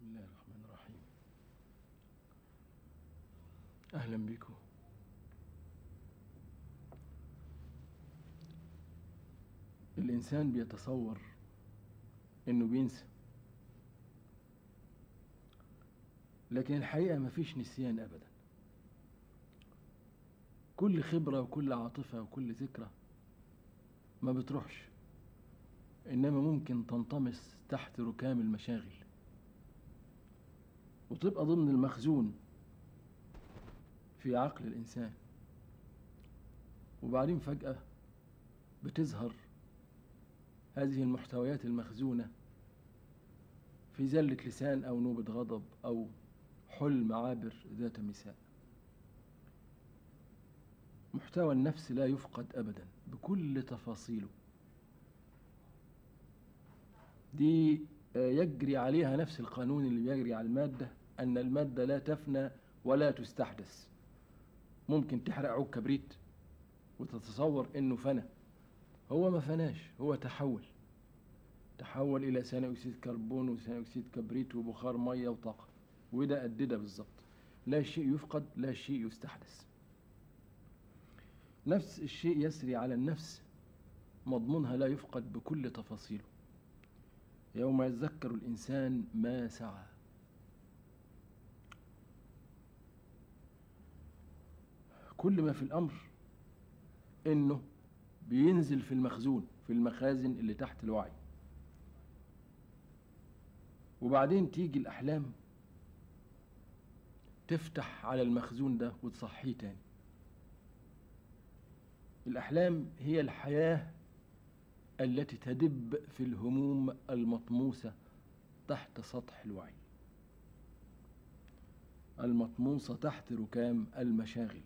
الله الرحمن الرحيم أهلا بكم الإنسان بيتصور إنه بينسى لكن الحقيقة مفيش نسيان أبدا كل خبرة وكل عاطفة وكل ذكرى ما بتروحش إنما ممكن تنطمس تحت ركام المشاغل وتبقى ضمن المخزون في عقل الإنسان وبعدين فجأة بتظهر هذه المحتويات المخزونة في زلة لسان أو نوبة غضب أو حلم عابر ذات مساء محتوى النفس لا يفقد أبدا بكل تفاصيله دي يجري عليها نفس القانون اللي بيجري على المادة أن المادة لا تفنى ولا تستحدث ممكن تحرق عود كبريت وتتصور انه فنى هو ما فناش هو تحول تحول الى ثاني اكسيد كربون وثاني اكسيد كبريت وبخار ميه وطاقه وده قد ده بالظبط لا شيء يفقد لا شيء يستحدث نفس الشيء يسري على النفس مضمونها لا يفقد بكل تفاصيله يوم يتذكر الانسان ما سعى كل ما في الامر انه بينزل في المخزون في المخازن اللي تحت الوعي وبعدين تيجي الاحلام تفتح على المخزون ده وتصحيه تاني الاحلام هي الحياه التي تدب في الهموم المطموسه تحت سطح الوعي المطموسه تحت ركام المشاغل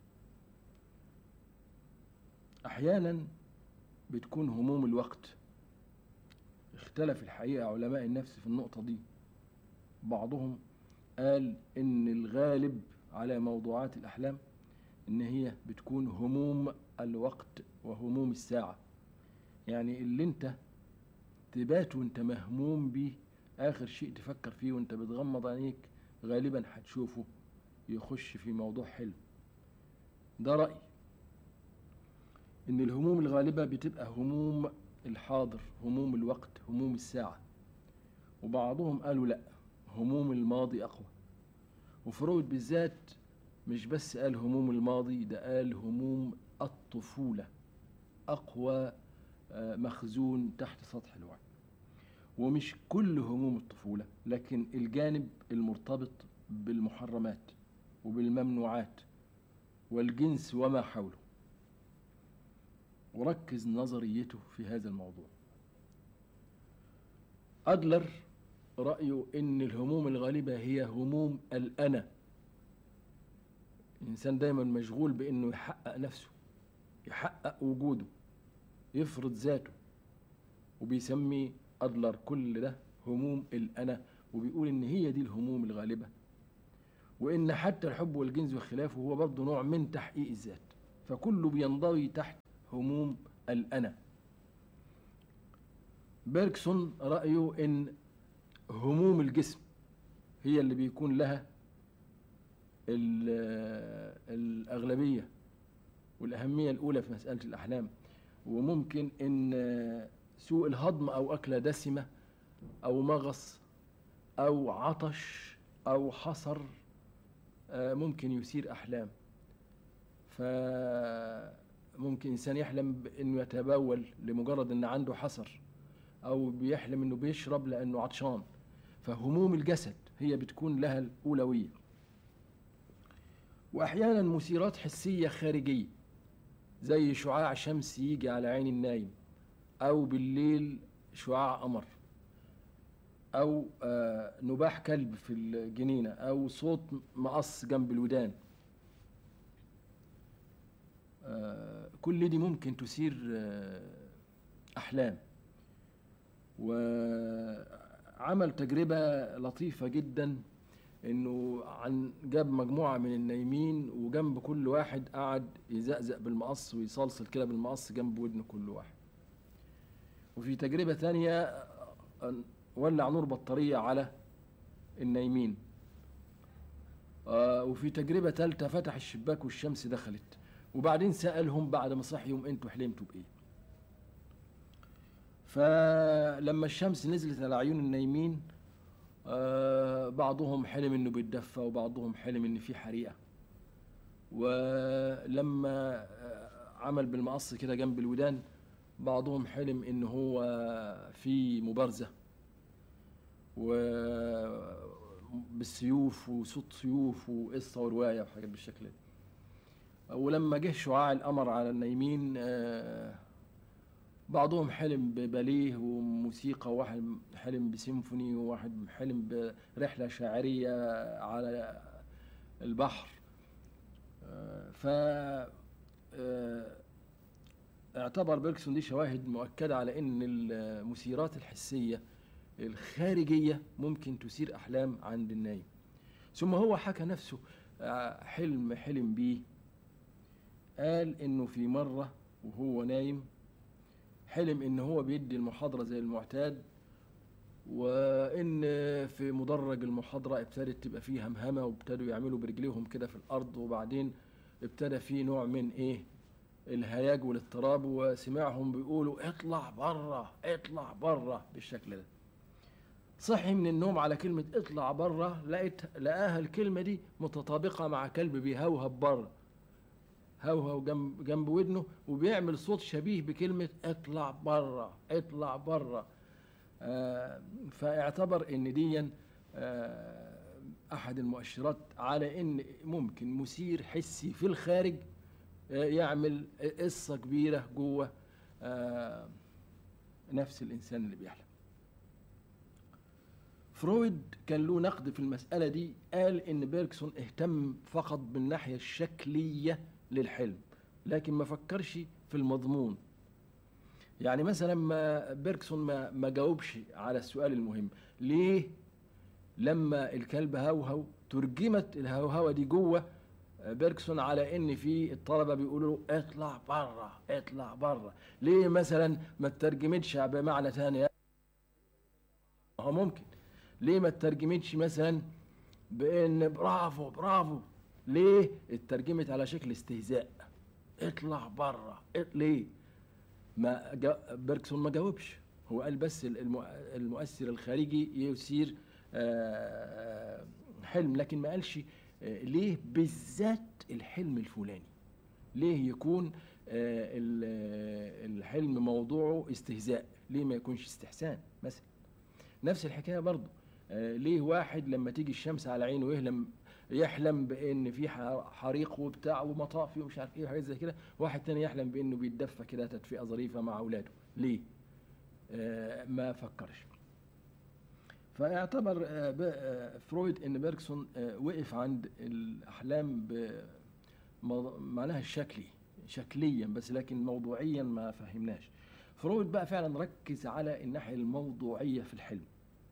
احيانا بتكون هموم الوقت اختلف الحقيقه علماء النفس في النقطه دي بعضهم قال ان الغالب على موضوعات الاحلام ان هي بتكون هموم الوقت وهموم الساعه يعني اللي انت تبات وانت مهموم بيه اخر شيء تفكر فيه وانت بتغمض عينيك غالبا هتشوفه يخش في موضوع حلم ده رايي ان الهموم الغالبة بتبقى هموم الحاضر هموم الوقت هموم الساعة وبعضهم قالوا لا هموم الماضي اقوى وفرويد بالذات مش بس قال هموم الماضي ده قال هموم الطفولة اقوى مخزون تحت سطح الوعي ومش كل هموم الطفولة لكن الجانب المرتبط بالمحرمات وبالممنوعات والجنس وما حوله وركز نظريته في هذا الموضوع أدلر رأيه إن الهموم الغالبة هي هموم الأنا الإنسان دايما مشغول بإنه يحقق نفسه يحقق وجوده يفرض ذاته وبيسمي أدلر كل ده هموم الأنا وبيقول إن هي دي الهموم الغالبة وإن حتى الحب والجنس وخلافه هو برضه نوع من تحقيق الذات فكله بينضوي تحت هموم الأنا بيركسون رأيه إن هموم الجسم هي اللي بيكون لها الأغلبية والأهمية الأولى في مسألة الأحلام وممكن إن سوء الهضم أو أكلة دسمة أو مغص أو عطش أو حصر ممكن يثير أحلام ف ممكن انسان يحلم بانه يتبول لمجرد ان عنده حصر او بيحلم انه بيشرب لانه عطشان فهموم الجسد هي بتكون لها الاولويه واحيانا مثيرات حسيه خارجيه زي شعاع شمس يجي على عين النايم او بالليل شعاع قمر او آه نباح كلب في الجنينه او صوت مقص جنب الودان آه كل دي ممكن تثير آه احلام وعمل تجربه لطيفه جدا انه عن جاب مجموعه من النايمين وجنب كل واحد قعد يزقزق بالمقص ويصلصل كده بالمقص جنب ودن كل واحد وفي تجربه تانية ولع نور بطاريه على النايمين آه وفي تجربة ثالثة فتح الشباك والشمس دخلت وبعدين سألهم بعد ما صحيهم انتوا حلمتوا بإيه فلما الشمس نزلت على عيون النايمين آه بعضهم حلم انه بيتدفى وبعضهم حلم ان في حريقة ولما آه، عمل بالمقص كده جنب الودان بعضهم حلم ان هو في مبارزة وبالسيوف وصوت سيوف وقصة ورواية وحاجات بالشكل ده ولما جه شعاع القمر على النايمين آه، بعضهم حلم بباليه وموسيقى وواحد حلم بسيمفوني وواحد حلم برحلة شاعرية على البحر آه، ف آه، اعتبر بيركسون دي شواهد مؤكدة على أن المثيرات الحسية الخارجية ممكن تثير أحلام عند النايم ثم هو حكى نفسه آه، حلم حلم بيه قال إنه في مرة وهو نايم حلم إن هو بيدي المحاضرة زي المعتاد وإن في مدرج المحاضرة ابتدت تبقى فيه همهمة وابتدوا يعملوا برجليهم كده في الأرض وبعدين ابتدى فيه نوع من إيه الهياج والاضطراب وسمعهم بيقولوا اطلع بره اطلع بره بالشكل ده صحي من النوم على كلمة اطلع بره لقيت لقاها الكلمة دي متطابقة مع كلب بيهوهب بره هوهو جنب جنب ودنه وبيعمل صوت شبيه بكلمة اطلع بره اطلع بره آه فاعتبر ان ديا آه احد المؤشرات على ان ممكن مثير حسي في الخارج آه يعمل قصة كبيرة جوه آه نفس الانسان اللي بيحلم فرويد كان له نقد في المسألة دي قال إن بيركسون اهتم فقط بالناحية الشكلية للحلم لكن ما فكرش في المضمون يعني مثلا ما بيركسون ما, ما جاوبش على السؤال المهم ليه لما الكلب هوهو ترجمت الهوهوة دي جوه بيركسون على ان في الطلبه بيقولوا له اطلع بره اطلع بره ليه مثلا ما ترجمتش بمعنى ثاني هو ممكن ليه ما ترجمتش مثلا بان برافو برافو ليه اترجمت على شكل استهزاء اطلع بره ليه ما جا بيركسون ما جاوبش هو قال بس المؤثر الخارجي يثير حلم لكن ما قالش ليه بالذات الحلم الفلاني ليه يكون الحلم موضوعه استهزاء ليه ما يكونش استحسان مثلا نفس الحكايه برضه ليه واحد لما تيجي الشمس على عينه يهلم يحلم بان في حريق وبتاع ومطافي ومش عارف ايه وحاجات زي كده واحد تاني يحلم بانه بيتدفى كده تدفئه ظريفه مع اولاده ليه آه ما فكرش فاعتبر آه فرويد ان بيركسون آه وقف عند الاحلام بمعناها الشكلي شكليا بس لكن موضوعيا ما فهمناش فرويد بقى فعلا ركز على الناحيه الموضوعيه في الحلم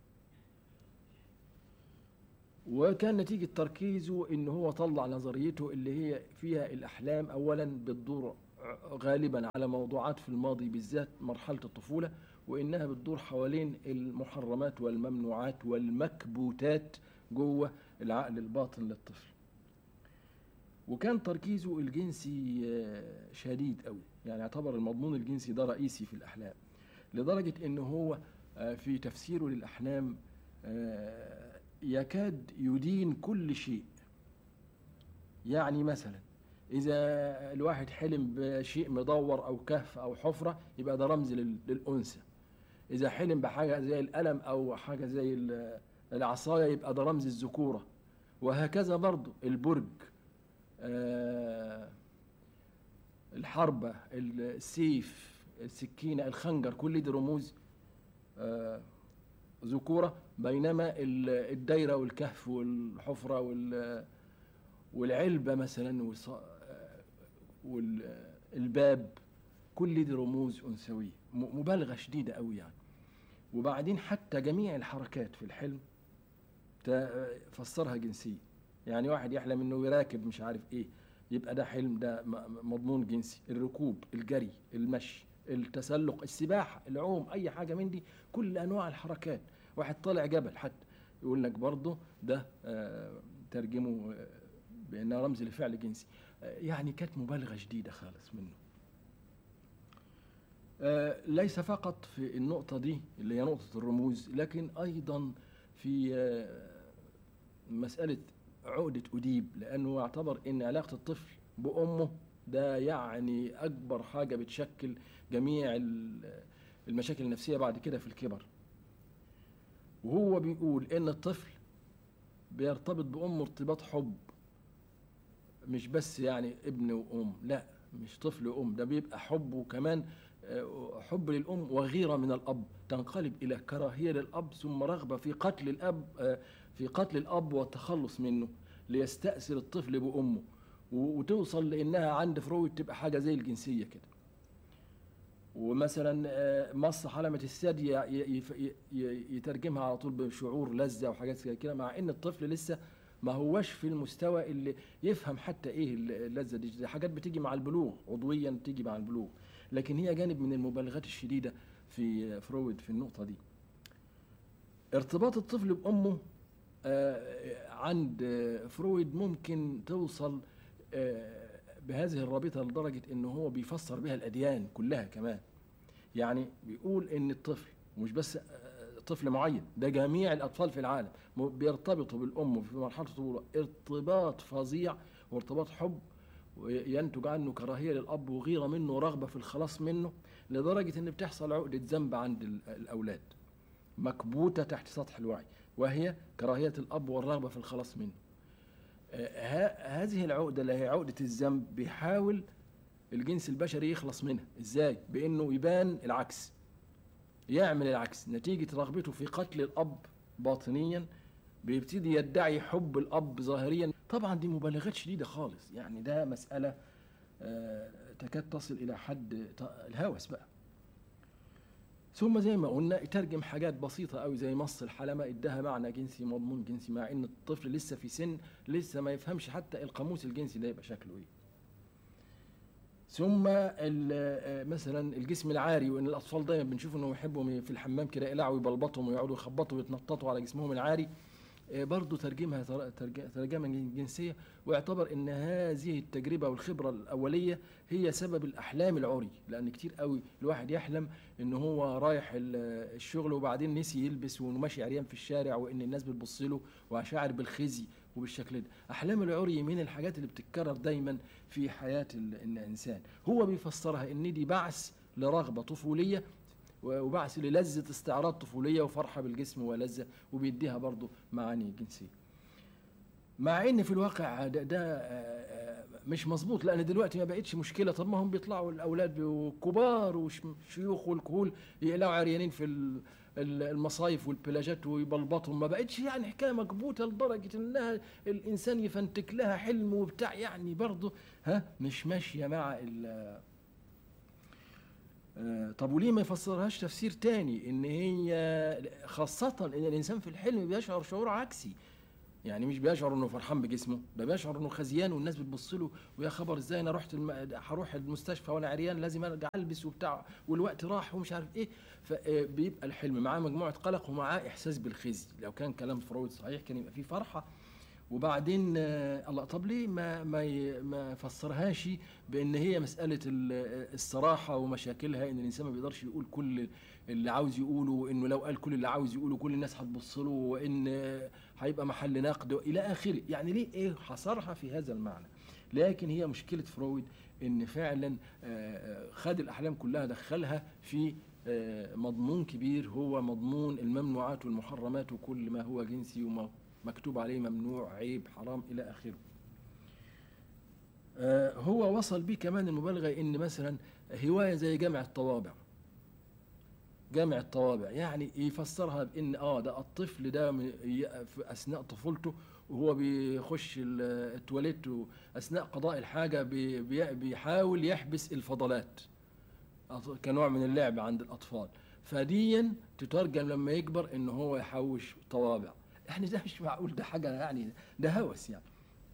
وكان نتيجة تركيزه إن هو طلع نظريته اللي هي فيها الأحلام أولا بتدور غالبا على موضوعات في الماضي بالذات مرحلة الطفولة وإنها بتدور حوالين المحرمات والممنوعات والمكبوتات جوه العقل الباطن للطفل وكان تركيزه الجنسي شديد قوي يعني يعتبر المضمون الجنسي ده رئيسي في الأحلام لدرجة إن هو في تفسيره للأحلام يكاد يدين كل شيء يعني مثلا إذا الواحد حلم بشيء مدور أو كهف أو حفرة يبقى ده رمز للأنثى إذا حلم بحاجة زي القلم أو حاجة زي العصاية يبقى ده رمز الذكورة وهكذا برضو البرج آه الحربة السيف السكينة الخنجر كل دي رموز آه ذكورة بينما الدايرة والكهف والحفرة والعلبة مثلا والباب كل دي رموز أنثوية مبالغة شديدة قوي يعني وبعدين حتى جميع الحركات في الحلم فسرها جنسية يعني واحد يحلم انه يراكب مش عارف ايه يبقى ده حلم ده مضمون جنسي الركوب الجري المشي التسلق السباحة العوم أي حاجة من دي كل أنواع الحركات واحد طالع جبل حتى يقول لك برضه ده آه، ترجمه آه، بانها رمز لفعل جنسي آه، يعني كانت مبالغه شديده خالص منه آه، ليس فقط في النقطة دي اللي هي نقطة الرموز لكن أيضا في آه، مسألة عقدة أديب لأنه يعتبر أن علاقة الطفل بأمه ده يعني أكبر حاجة بتشكل جميع ال- المشاكل النفسية بعد كده في الكبر وهو بيقول أن الطفل بيرتبط بأمه ارتباط حب مش بس يعني ابن وأم لا مش طفل وأم ده بيبقى حب وكمان آه، حب للأم وغيرة من الأب تنقلب إلى كراهية للأب ثم رغبة في قتل الأب آه، في قتل الأب والتخلص منه ليستأثر الطفل بأمه و- وتوصل لأنها عند فرويد تبقى حاجة زي الجنسية كده ومثلا آه، مص حلمة الثدي ي- يف- ي- ي- يترجمها على طول بشعور لذة وحاجات زي كده مع ان الطفل لسه ما هوش في المستوى اللي يفهم حتى ايه اللذة دي دي حاجات بتيجي مع البلوغ عضويا بتيجي مع البلوغ لكن هي جانب من المبالغات الشديدة في فرويد في النقطة دي ارتباط الطفل بأمه آه، عند آه، فرويد ممكن توصل آه، بهذه الرابطة لدرجة ان هو بيفسر بها الأديان كلها كمان يعني بيقول ان الطفل مش بس آه، طفل معين ده جميع الأطفال في العالم م- بيرتبطوا بالأم في مرحلة الطفولة ارتباط فظيع وارتباط حب وينتج عنه كراهية للأب وغيرة منه ورغبة في الخلاص منه لدرجة ان بتحصل عقدة ذنب عند ال- الأولاد مكبوتة تحت سطح الوعي وهي كراهية الأب والرغبة في الخلاص منه آه، ه- هذه العقدة اللي هي عقدة الذنب بيحاول الجنس البشري يخلص منها ازاي بانه يبان العكس يعمل العكس نتيجة رغبته في قتل الأب باطنيا بيبتدي يدعي حب الأب ظاهريا طبعا دي مبالغات شديدة خالص يعني ده مسألة آه، تكاد تصل إلى حد ت- الهوس بقى ثم زي ما قلنا يترجم حاجات بسيطة أوي زي مص الحلمة اداها معنى جنسي مضمون جنسي مع إن الطفل لسه في سن لسه ما يفهمش حتى القاموس الجنسي ده يبقى شكله إيه ثم ال- آه، مثلا الجسم العاري وان الاطفال دايما بنشوف انهم يحبوا في الحمام كده يقلعوا ويبلبطوا ويقعدوا يخبطوا ويتنططوا على جسمهم العاري آه، برضو ترجمها تر- ترج- ترجمه جنسيه ويعتبر ان هذه التجربه والخبره الاوليه هي سبب الاحلام العري لان كتير قوي الواحد يحلم ان هو رايح ال- الشغل وبعدين نسي يلبس وماشي عريان في الشارع وان الناس بتبص له وشاعر بالخزي وبالشكل ده احلام العري من الحاجات اللي بتتكرر دايما في حياه ال- الانسان هو بيفسرها ان دي بعث لرغبه طفوليه وبعث للذة استعراض طفولية وفرحة بالجسم ولذة وبيديها برضو معاني جنسية مع ان في الواقع ده, ده آه، آه، مش مظبوط لان دلوقتي ما بقتش مشكله طب ما هم بيطلعوا الاولاد كبار وشيوخ والكهول يقلعوا عريانين في ال- ال- المصايف والبلاجات ويبلبطهم ما بقتش يعني حكايه مكبوته لدرجه انها الانسان يفنتك لها حلم وبتاع يعني برضه ها مش ماشيه مع ال آه، طب وليه ما يفسرهاش تفسير تاني ان هي خاصة ان الانسان في الحلم بيشعر شعور عكسي يعني مش بيشعر انه فرحان بجسمه ده بيشعر انه خزيان والناس بتبص له ويا خبر ازاي انا رحت الم... هروح المستشفى وانا عريان لازم ارجع البس وبتاع والوقت راح ومش عارف ايه فبيبقى الحلم معاه مجموعه قلق ومعاه احساس بالخزي لو كان كلام فرويد صحيح كان يبقى فيه فرحه وبعدين آه، الله طب ليه ما ما ي- ما فسرهاش بان هي مساله ال- الصراحه ومشاكلها ان الانسان ما بيقدرش يقول كل اللي عاوز يقوله وانه لو قال كل اللي عاوز يقوله كل الناس هتبص له وان آه، هيبقى محل نقد الى اخره يعني ليه ايه حصرها في هذا المعنى لكن هي مشكله فرويد ان فعلا آه، آه، خد الاحلام كلها دخلها في آه، مضمون كبير هو مضمون الممنوعات والمحرمات وكل ما هو جنسي وما مكتوب عليه ممنوع عيب حرام الى اخره آه، هو وصل بيه كمان المبالغه ان مثلا هوايه زي جمع الطوابع جمع الطوابع يعني يفسرها بان اه ده الطفل ده من- ي- في اثناء طفولته وهو بيخش ال- التواليت اثناء قضاء الحاجه بي- بي- بيحاول يحبس الفضلات أط- كنوع من اللعب عند الاطفال فديا تترجم لما يكبر ان هو يحوش طوابع احنا ده مش معقول ده حاجه يعني ده هوس يعني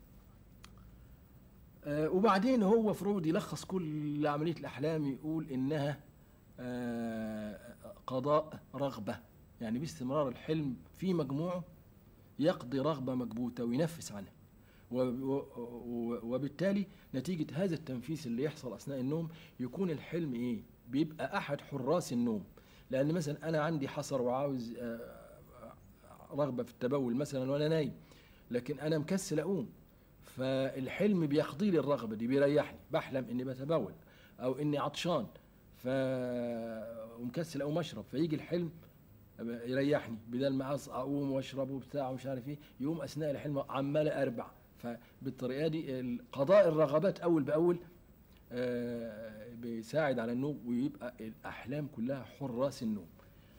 آه، وبعدين هو فرويد يلخص كل عمليه الاحلام يقول انها آه، قضاء رغبه يعني باستمرار الحلم في مجموعه يقضي رغبة مكبوتة وينفس عنها و- و- و- وبالتالي نتيجة هذا التنفيس اللي يحصل أثناء النوم يكون الحلم إيه؟ بيبقى أحد حراس النوم لأن مثلا أنا عندي حصر وعاوز آه، رغبة في التبول مثلا وأنا نايم لكن أنا مكسل أقوم فالحلم بيقضي لي الرغبة دي بيريحني بحلم إني بتبول أو إني عطشان ف ومكسل أقوم أشرب فيجي الحلم يريحني بدل ما أص- اقوم واشرب وبتاع ومش عارف ايه يقوم اثناء الحلم عمال اربع فبالطريقه دي ال- قضاء الرغبات اول باول آه، بيساعد على النوم ويبقى الاحلام كلها حراس النوم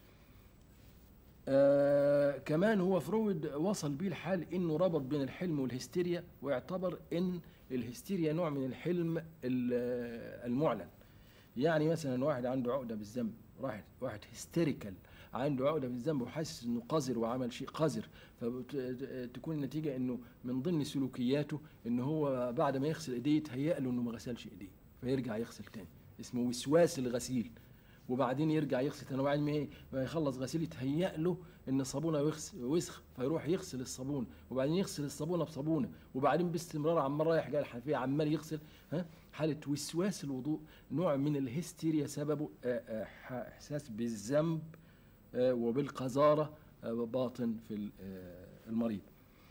آه كمان هو فرويد وصل بيه الحال انه ربط بين الحلم والهستيريا واعتبر ان الهستيريا نوع من الحلم ال- المعلن يعني مثلا واحد عنده عقده بالذنب واحد واحد هيستيريكال عنده عقده بالذنب وحاسس انه قذر وعمل شيء قذر فتكون النتيجه انه من ضمن سلوكياته ان هو بعد ما يغسل ايديه يتهيأ له انه ما غسلش ايديه فيرجع يغسل تاني اسمه وسواس الغسيل وبعدين يرجع يغسل تاني وبعدين ما إيه؟ ما يخلص غسيل يتهيأ له ان الصابونه وخس- وسخ فيروح يغسل الصابون وبعدين يغسل الصابونه بصابونه وبعدين باستمرار عمال رايح جاي الحنفيه عمال يغسل ها حاله وسواس الوضوء نوع من الهستيريا سببه آه، آه، ح- احساس بالذنب آه، وبالقذاره آه، باطن في ال- آه، المريض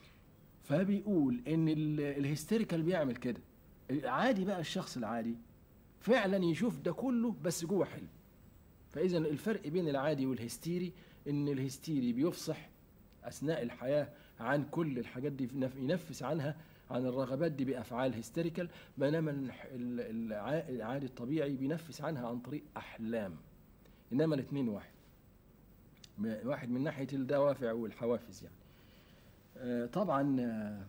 فبيقول ان ال- الهستيريكال بيعمل كده العادي بقى الشخص العادي فعلا يشوف ده كله بس جوه حلم فاذا الفرق بين العادي والهستيري ان الهستيري بيفصح اثناء الحياه عن كل الحاجات دي ينف- ينفس عنها عن الرغبات دي بافعال هيستيريكال بينما الح- ال- الع- العادي الطبيعي بينفس عنها عن طريق احلام انما الاثنين واحد م- واحد من ناحيه الدوافع والحوافز يعني آه، طبعا آه،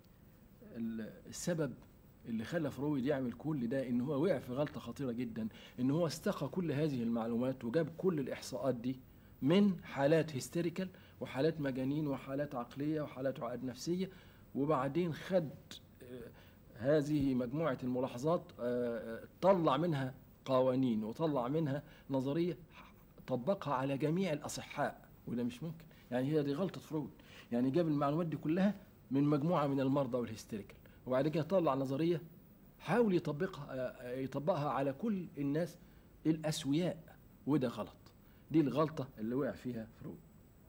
ال- السبب اللي خلى فرويد يعمل كل ده ان هو وقع في غلطه خطيره جدا ان هو استقى كل هذه المعلومات وجاب كل الاحصاءات دي من حالات هيستيريكال وحالات مجانين وحالات عقليه وحالات عقد نفسيه وبعدين خد آه، هذه مجموعه الملاحظات آه، آه، طلع منها قوانين وطلع منها نظريه طبقها على جميع الاصحاء وده مش ممكن يعني هي دي غلطه فرويد يعني جاب المعلومات دي كلها من مجموعه من المرضى والهيستيريكال وبعد كده طلع نظريه حاول يطبقها يطبقها على كل الناس الاسوياء وده غلط دي الغلطه اللي وقع فيها فرويد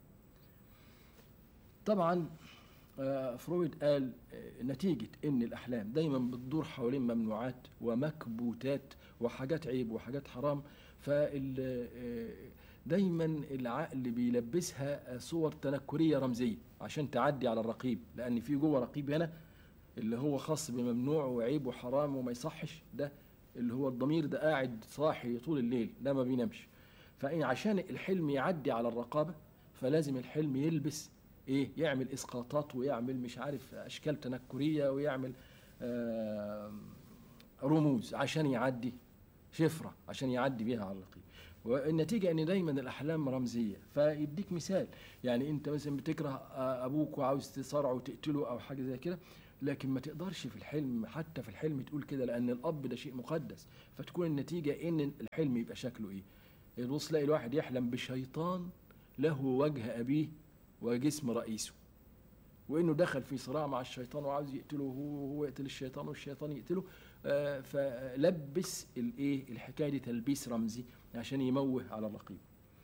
طبعا آه، فرويد قال آه، نتيجة إن الأحلام دايما بتدور حوالين ممنوعات ومكبوتات وحاجات عيب وحاجات حرام فال آه، دايما العقل بيلبسها آه، صور تنكرية رمزية عشان تعدي على الرقيب لأن في جوه رقيب هنا اللي هو خاص بممنوع وعيب وحرام وما يصحش ده اللي هو الضمير ده قاعد صاحي طول الليل ده ما بينامش فإن عشان الحلم يعدي على الرقابة فلازم الحلم يلبس ايه يعمل اسقاطات ويعمل مش عارف اشكال تنكريه ويعمل آه رموز عشان يعدي شفره عشان يعدي بيها على الرقيب والنتيجه ان دايما الاحلام رمزيه فيديك مثال يعني انت مثلا بتكره آه، ابوك وعاوز تصارعه وتقتله او حاجه زي كده لكن ما تقدرش في الحلم حتى في الحلم تقول كده لان الاب ده شيء مقدس فتكون النتيجه ان الحلم يبقى شكله ايه تبص تلاقي الواحد يحلم بشيطان له وجه ابيه وجسم رئيسه وانه دخل في صراع مع الشيطان وعاوز يقتله هو هو يقتل الشيطان والشيطان يقتله آه، فلبس الايه الحكايه دي تلبيس رمزي عشان يموه على الرقيب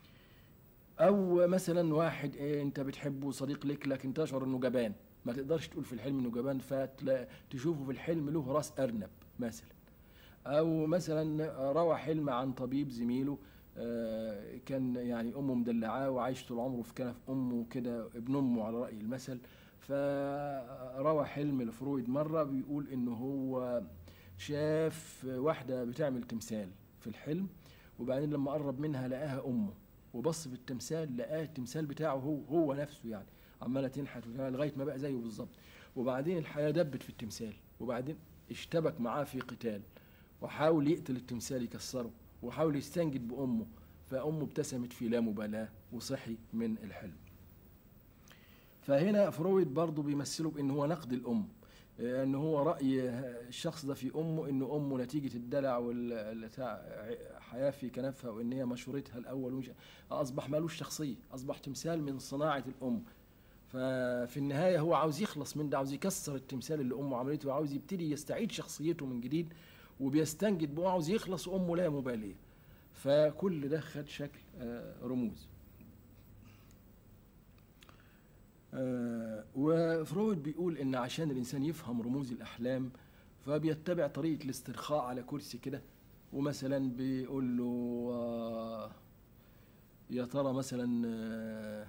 او مثلا واحد إيه انت بتحبه صديق لك لكن تشعر انه جبان ما تقدرش تقول في الحلم انه جبان فتشوفه في الحلم له راس ارنب مثلا او مثلا روى حلم عن طبيب زميله آه، كان يعني امه مدلعاه وعايش طول عمره في كنف امه كده ابن امه على راي المثل فروى حلم لفرويد مره بيقول انه هو شاف واحده بتعمل تمثال في الحلم وبعدين لما قرب منها لقاها امه وبص في التمثال لقاه التمثال بتاعه هو هو نفسه يعني عماله تنحت وتعمل لغايه ما بقى زيه بالظبط وبعدين الحياه دبت في التمثال وبعدين اشتبك معاه في قتال وحاول يقتل التمثال يكسره وحاول يستنجد بأمه فأمه ابتسمت في لا مبالاة وصحي من الحلم فهنا فرويد برضه بيمثله بأن هو نقد الأم ان هو راي الشخص ده في امه ان امه نتيجه الدلع والحياه في كنفها وان هي مشورتها الاول ومش اصبح مالوش شخصيه اصبح تمثال من صناعه الام ففي النهايه هو عاوز يخلص من ده عاوز يكسر التمثال اللي امه عملته وعاوز يبتدي يستعيد شخصيته من جديد وبيستنجد بقى عاوز يخلص وامه لا مباليه فكل ده خد شكل آه، رموز آه، وفرويد بيقول ان عشان الانسان يفهم رموز الاحلام فبيتبع طريقه الاسترخاء على كرسي كده ومثلا بيقول له آه، يا ترى مثلا آه،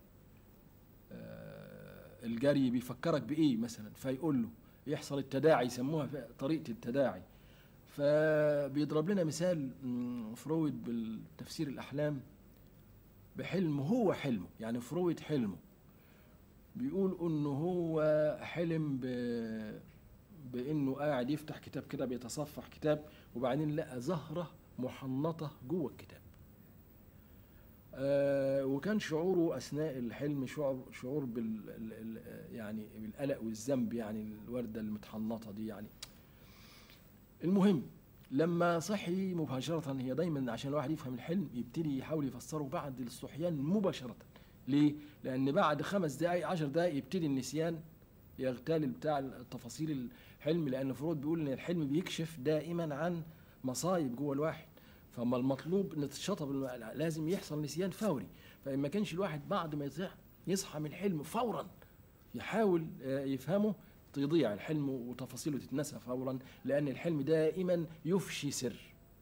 آه، الجري بيفكرك بايه مثلا فيقول له يحصل التداعي يسموها طريقه التداعي فبيضرب لنا مثال مم، فرويد بالتفسير الاحلام بحلم هو حلمه يعني فرويد حلمه بيقول انه هو حلم ب... بانه قاعد يفتح كتاب كده بيتصفح كتاب وبعدين لقى زهره محنطه جوه الكتاب آه وكان شعوره اثناء الحلم شعور شعور بال ال- ال- يعني بالقلق والذنب يعني الورده المتحنطه دي يعني المهم لما صحي مباشرة هي دايما عشان الواحد يفهم الحلم يبتدي يحاول يفسره بعد الصحيان مباشرة ليه؟ لأن بعد خمس دقايق عشر دقايق يبتدي النسيان يغتال بتاع التفاصيل الحلم لأن فرويد بيقول إن الحلم بيكشف دائما عن مصايب جوه الواحد فما المطلوب ان تتشطب الم- لازم يحصل نسيان فوري فإن ما كانش الواحد بعد ما يصح يصحى من الحلم فورا يحاول آه، يفهمه تضيع الحلم وتفاصيله تتنسى فورا لأن الحلم دائما يفشي سر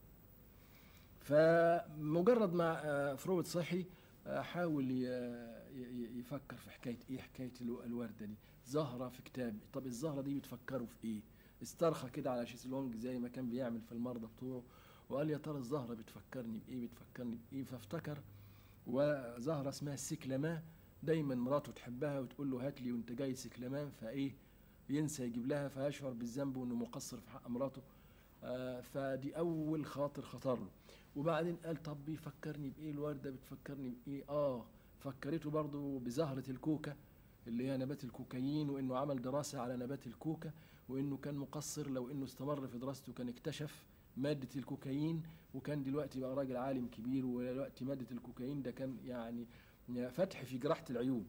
فمجرد ما آه، فرويد صحي آه، حاول ي- ي- يفكر في حكاية إيه حكاية الو- الوردة دي زهرة في كتاب طب الزهرة دي بتفكروا في إيه استرخى كده على شيزلونج زي ما كان بيعمل في المرضى بتوعه وقال يا ترى الزهرة بتفكرني بإيه بتفكرني بإيه فافتكر وزهرة اسمها السكلمان دايما مراته تحبها وتقول له هات لي وانت جاي سكلمان فايه ينسى يجيب لها فيشعر بالذنب وانه مقصر في حق مراته آه فدي اول خاطر خطر له وبعدين قال طب بيفكرني بايه الورده بتفكرني بايه اه فكرته برضو بزهره الكوكا اللي هي نبات الكوكايين وانه عمل دراسه على نبات الكوكا وانه كان مقصر لو انه استمر في دراسته كان اكتشف ماده الكوكايين وكان دلوقتي بقى راجل عالم كبير ودلوقتي ماده الكوكايين ده كان يعني فتح في جراحه العيون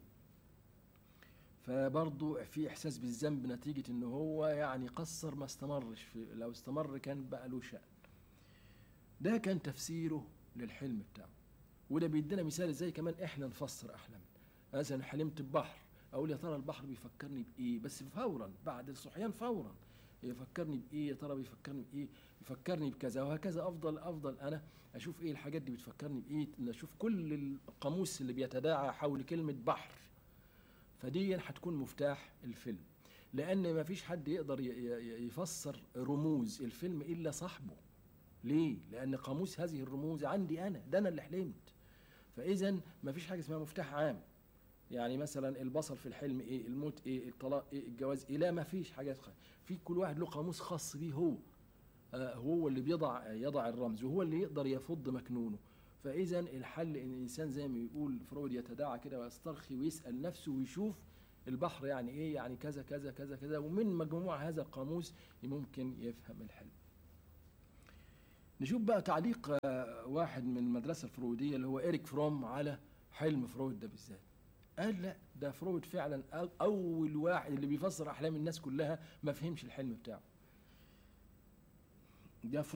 فبرضه في احساس بالذنب نتيجه ان هو يعني قصر ما استمرش في لو استمر كان بقى له شأن ده كان تفسيره للحلم بتاعه وده بيدينا مثال ازاي كمان احنا نفسر احلامنا مثلا حلمت ببحر اقول يا ترى البحر بيفكرني بايه بس فورا بعد الصحيان فورا يفكرني بايه يا ترى بيفكرني بايه يفكرني بكذا وهكذا افضل افضل انا اشوف ايه الحاجات دي بتفكرني بايه اشوف كل القاموس اللي بيتداعى حول كلمه بحر فدي هتكون مفتاح الفيلم لان ما فيش حد يقدر ي- ي- يفسر رموز الفيلم الا صاحبه ليه لان قاموس هذه الرموز عندي انا ده انا اللي حلمت فاذا ما فيش حاجه اسمها مفتاح عام يعني مثلا البصر في الحلم ايه الموت ايه الطلاق ايه الجواز ايه لا ما فيش حاجات خ... في كل واحد له قاموس خاص بيه هو آه هو اللي بيضع يضع الرمز وهو اللي يقدر يفض مكنونه فاذا الحل ان الانسان زي ما يقول فرويد يتداعى كده ويسترخي ويسال نفسه ويشوف البحر يعني ايه يعني كذا كذا كذا كذا ومن مجموع هذا القاموس ممكن يفهم الحلم نشوف بقى تعليق آه، واحد من المدرسه الفرويديه اللي هو إريك فروم على حلم فرويد ده بالذات قال لا ده فرويد فعلا أو- اول واحد اللي بيفسر احلام الناس كلها ما فهمش الحلم بتاعه ده